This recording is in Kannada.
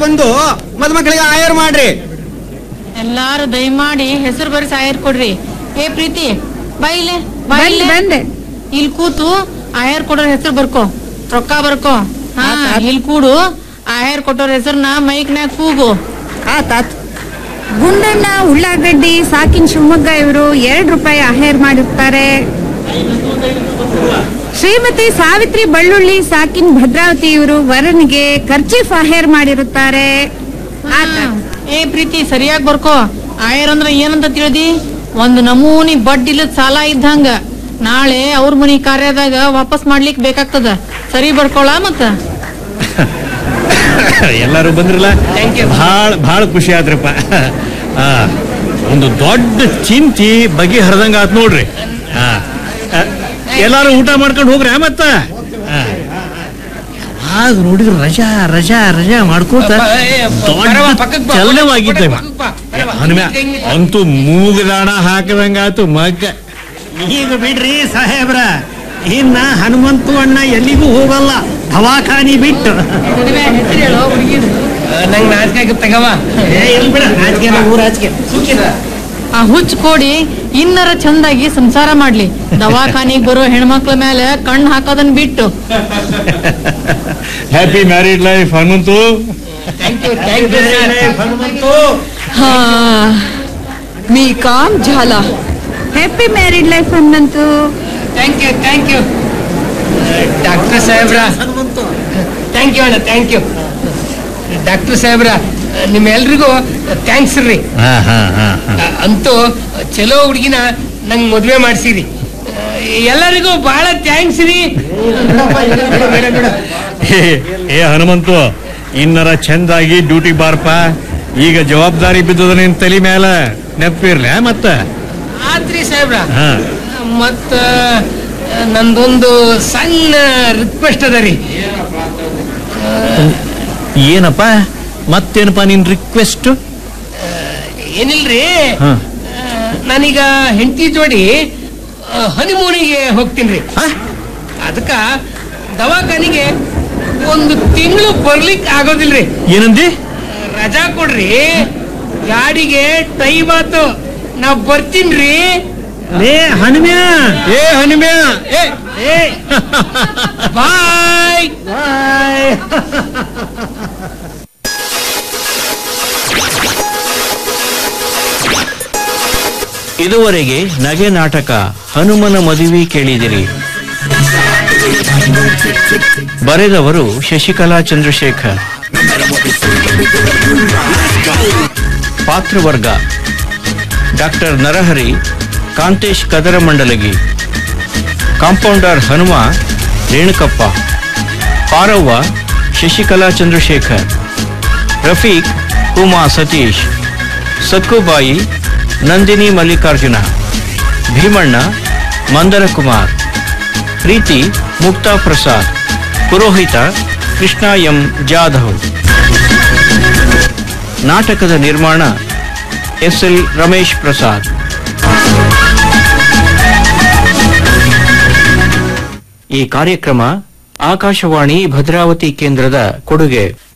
ಬಂದು ಮದುಮಕ್ಕಳಿಗೆ ಆಯರ್ ಮಾಡ್ರಿ ಎಲ್ಲಾರು ದಯಮಾಡಿ ಹೆಸರು ಬರೆಸಿ ಆಯರ್ ಕೊಡ್ರಿ ಏ ಪ್ರೀತಿ ಬೈಲೆ ಬಂದೆ ಬಂದೆ ಇಲ್ಲಿ ಕೂತು ಆಯರ್ ಕೊಡೋರ್ ಹೆಸರು ಬರ್ಕೋ ರೊಕ್ಕ ಬರ್ಕೋ ಹಾ ಇಲ್ಲಿ ಕೂಡು ಆಯರ್ ಕೊಟ್ಟೋರ್ ಹೆಸರನ್ನ ಮೈಕ್ನ್ಯಾಗ ಕೂಗು ಆತಾತ್ ಗುಂಡಣ್ಣ ಉಳ್ಳಾಗಡ್ಡಿ ಸಾಕಿನ್ ಶಿವಮೊಗ್ಗ ಇವರು ಎರಡ್ ರೂಪಾಯಿ ಅಹೇರ್ ಮಾಡಿರ್ತಾರೆ ಶ್ರೀಮತಿ ಸಾವಿತ್ರಿ ಬಳ್ಳುಳ್ಳಿ ಸಾಕಿನ್ ಭದ್ರಾವತಿ ಇವರು ವರನಿಗೆ ಖರ್ಚೀಫ್ ಅಹೇರ್ ಮಾಡಿರುತ್ತಾರೆ ಆತಾತ್. ಏ ಪ್ರೀತಿ ಸರಿಯಾಗಿ ಬರ್ಕೋ ಆಯರ್ ಅಂದ್ರ ಏನಂತ ತಿಳಿದಿ ಒಂದು ನಮೂನಿ ಬಡ್ಡಿ ಇಲ್ಲದ ಸಾಲ ಇದ್ದಂಗ ನಾಳೆ ಅವ್ರ ಮನಿ ಕಾರ್ಯದಾಗ ವಾಪಸ್ ಮಾಡ್ಲಿಕ್ ಬೇಕಾಗ್ತದ ಸರಿ ಬರ್ಕೊಳ ಮತ್ತ ಎಲ್ಲರೂ ಬಂದ್ರಲ್ಲ ಭಾಳ ಭಾಳ ಖುಷಿ ಆದ್ರಪ್ಪ ಆ, ಒಂದು ದೊಡ್ಡ ಚಿಂತಿ ಬಗೆ ಹರಿದಂಗ ಆತ್ ನೋಡ್ರಿ ಆ, ಆ, ಎಲ್ಲಾರು ಊಟ ಮಾಡ್ಕೊಂಡು ಹೋಗ್ರಿ ಆ ಮತ್ತ ಆ. ಆಗ ನೋಡಿದ್ರು ರಜಾ ರಜಾ ರಜಾ ಮಾಡ್ಕೋತ ದೊಡ್ಡ ಚಲನವಾಗಿದ್ದೆ ಹನುಮ ಅಂತೂ ಮೂಗದಾಣ ಹಾಕದಂಗಾತು ಮಗ್ಗ ಈಗ ಬಿಡ್ರಿ ಸಾಹೇಬ್ರ ಇನ್ನ ಹನುಮಂತು ಅಣ್ಣ ಎಲ್ಲಿಗೂ ಹೋಗಲ್ಲ ದವಾಖಾನಿ ಬಿಟ್ಟು ನಂಗ್ ನಾಚಿಕೆ ಆಗತ್ತೆ ತಗವ ಏ, ಎಲ್ಲಿ ಬಿಡ ಆಚೆಗೆ ಊರ ಆಚೆಗೆ ಆ ಹುಚ್ಚ ಕೋಡಿ ಇನ್ನರ ಚಂದಾಗಿ ಸಂಸಾರ ಮಾಡ್ಲಿ ದವಾಖಾನಿಗ್ ಬರೋ ಹೆಣ್ಮಕ್ಳ ಮೇಲೆ ಕಣ್ಣು ಹಾಕೋದನ್ ಬಿಟ್ಟು happy married life Hanumanthu thank you thank you Hanumanthu ಹಾ मी काम झाला ಹ್ಯಾಪಿ ಮ್ಯಾರಿಡ್ ಲೈಫ್ ಅನ್ನಂತೂ thank you thank you doctor ಸಾಹೇಬ್ರ ಥ್ಯಾಂಕ್ ಯು ಅಣ್ಣ ಥ್ಯಾಂಕ್ ಯು ಡಾಕ್ಟರ್ ಸಾಹೇಬ್ರ ನಿಮ್ಮೆಲ್ರಿಗೂ ಥ್ಯಾಂಕ್ಸ್ ರೀ ಹಾ ಹಾ ಹಾ ಹಾ ಅಂತೂ ಚಲೋ ಹುಡುಗಿನ ನಂಗೆ ಮದುವೆ ಮಾಡಿಸಿರಿ ಎಲ್ಲರಿಗೂ ಬಹಳ ಥ್ಯಾಂಕ್ಸ್ ರೀ ಏ, ಏ ಹನುಮಂತು ಇನ್ನರ ಚಂದಾಗಿ ಡ್ಯೂಟಿ ಬಾರಪ್ಪ ಈಗ ಜವಾಬ್ದಾರಿ ಬಿದ್ದದ ನಿನ್ ತಲೆ ಮ್ಯಾಲ ನೆಪ್ಪಿರ್ಲಿ ಆ, ಮತ್ತ ಆತ್ರಿ ಸಾಹೇಬ್ರ ಹಾ ಮತ್ತ ನಂದೊಂದು ಸಣ್ಣ ರಿಕ್ವೆಸ್ಟ್ ಅದ ರೀ ಏನಪ್ಪ ಮತ್ತೇನಪ್ಪ ನಿನ್ ರಿಕ್ವೆಸ್ಟ್ ಏನಿಲ್ರಿ ಹಾ. ಆ, ನಾನೀಗ ಹೆಂಡತಿ ಜೋಡಿ ಹನಿಮೂನಿಗೆ ಹೋಗ್ತೀನಿ ರೀ ಅದಕ್ಕ ದವಾಖಾನಿಗೆ ಒಂದು ತಿಂಗಳು ಬರ್ಲಿಕ್ಕೆ ಆಗೋದಿಲ್ರಿ ಏನಂದಿ ರಜಾ ಕೊಡ್ರಿ ಗಾಡಿಗೆ ಟೈಮ್ ಆತು ನಾ ಬರ್ತೀನ್ರಿ ಏ ಹನುಮ್ಯಾ ಏ ಹನುಮ್ಯಾ ಏ ಏ ಬಾಯ್ ಇದುವರೆಗೆ ನಗೆ ನಾಟಕ ಹನುಮನ ಮದುವೆ ಕೇಳಿದಿರಿ ಬರೆದವರು ಶಶಿಕಲಾ ಚಂದ್ರಶೇಖರ್ ಪಾತ್ರವರ್ಗ doctor Narahari Kantesh Kadaramandalagi compounder Hanuma Renukappa Paravva Shashikala Chandrashekar Rafiq Uma Satish Sakkubai Nandini Mallikarjuna Bheemanna Mandara Kumar Preethi Mukta Prasad Purohita Krishna M Jadhav ನಾಟಕದ ನಿರ್ಮಾಣ ಎಸ್ ಎಲ್ ರಮೇಶ್ ಪ್ರಸಾದ್ ಈ ಕಾರ್ಯಕ್ರಮ ಆಕಾಶವಾಣಿ ಭದ್ರಾವತಿ ಕೇಂದ್ರದ ಕೊಡುಗೆ